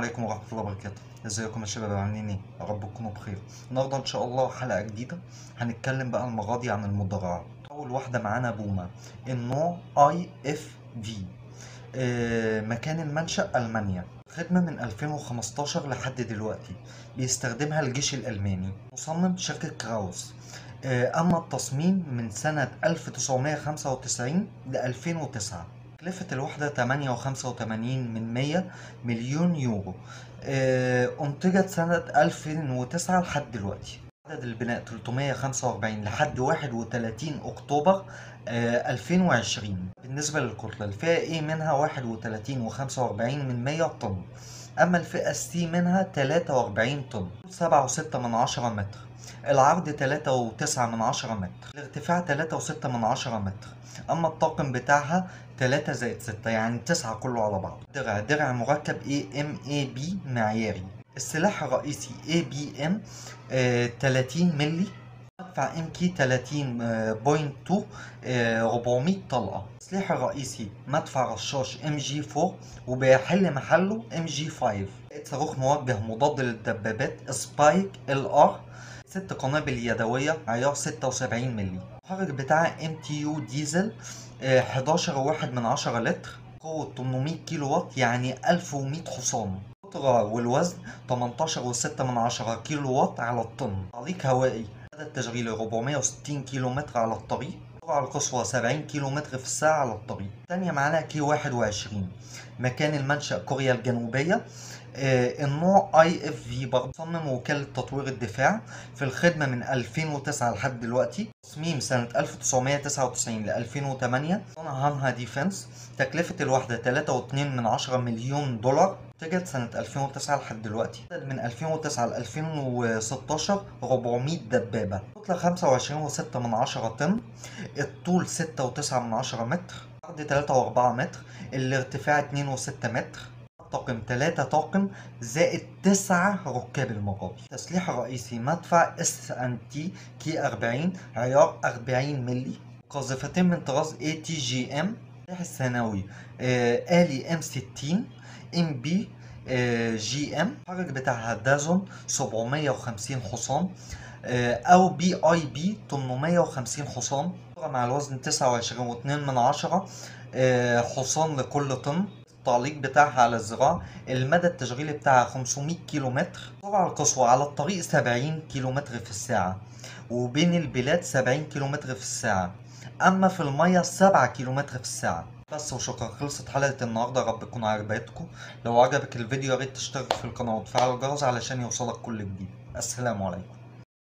عليكم ورحمة الله وبركاته ازيكم يا شباب عاملين ايه يا رب تكونوا بخير النهارده ان شاء الله حلقة جديدة هنتكلم بقى المرة دي عن المدرعات اول واحدة معانا بوما النوع اي اف في مكان المنشأ المانيا خدمة من 2015 لحد دلوقتي بيستخدمها الجيش الألماني مصمم شركة كراوس آه، أما التصميم من سنة 1995 ل 2009 تكلفة الوحدة 8.85 من 100 مليون يورو آه، أنتجت سنة 2009 لحد دلوقتي عدد البناء 345 لحد 31 أكتوبر آه، 2020 بالنسبة للكتلة الفئة A منها 31 و45 من 100 طن أما الفئة C منها 43 طن 7.6 من 10 متر العرض 3.9 من 10 متر الارتفاع 3.6 من 10 متر أما الطاقم بتاعها 3 زائد 6 يعني 9 كله على بعض درع درع مركب AMAB معياري السلاح الرئيسي ABM آه 30 ملي مدفع ام كي 30.2 400 طلقة السلاح الرئيسي مدفع رشاش ام جي 4 وبيحل محله ام جي 5 صاروخ موجه مضاد للدبابات سبايك ال ار ست قنابل يدوية عيار 76 ملي المحرك بتاعها ام تي يو ديزل آه، 11 واحد من 10 لتر قوة 800 كيلو وات يعني 1100 حصان القطر والوزن 18 و6 من 10 كيلو وات على الطن تعليق هوائي عدد تشغيلي 460 كيلو متر على الطريق السرعة القصوى 70 كيلو متر في الساعة على الطريق تانية معانا كي 21 مكان المنشأ كوريا الجنوبية آه، النوع اي اف في برضه صمم وكالة تطوير الدفاع في الخدمة من 2009 لحد دلوقتي تصميم سنة 1999 ل 2008 صنع هانها ديفنس تكلفة الوحدة 3.2 من 10 مليون دولار انتجت سنة 2009 لحد دلوقتي عدد من 2009 ل 2016 400 دبابة كتلة 25.6 من 10 طن الطول 6.9 من 10 متر عرض 3.4 متر الارتفاع 2.6 متر طاقم 3 طاقم زائد 9 ركاب المرابي التسليح الرئيسي مدفع اس ان تي كي 40 عيار 40 ملي قاذفتين من طراز اي تي جي ام السلاح الثانوي آه، آلي ام 60 ام بي جي ام الحرك بتاعها دازون 750 حصان آه، او بي اي بي 850 حصان مع الوزن 29 و2 من عشرة آه، حصان لكل طن التعليق بتاعها على الذراع المدى التشغيلي بتاعها 500 كيلو متر السرعة القصوى على الطريق 70 كيلو متر في الساعة وبين البلاد 70 كيلو متر في الساعة أما في المية 7 كيلو متر في الساعة بس وشكرا خلصت حلقة النهاردة يا رب تكون عجبتكم لو عجبك الفيديو يا ريت تشترك في القناة وتفعل الجرس علشان يوصلك كل جديد السلام عليكم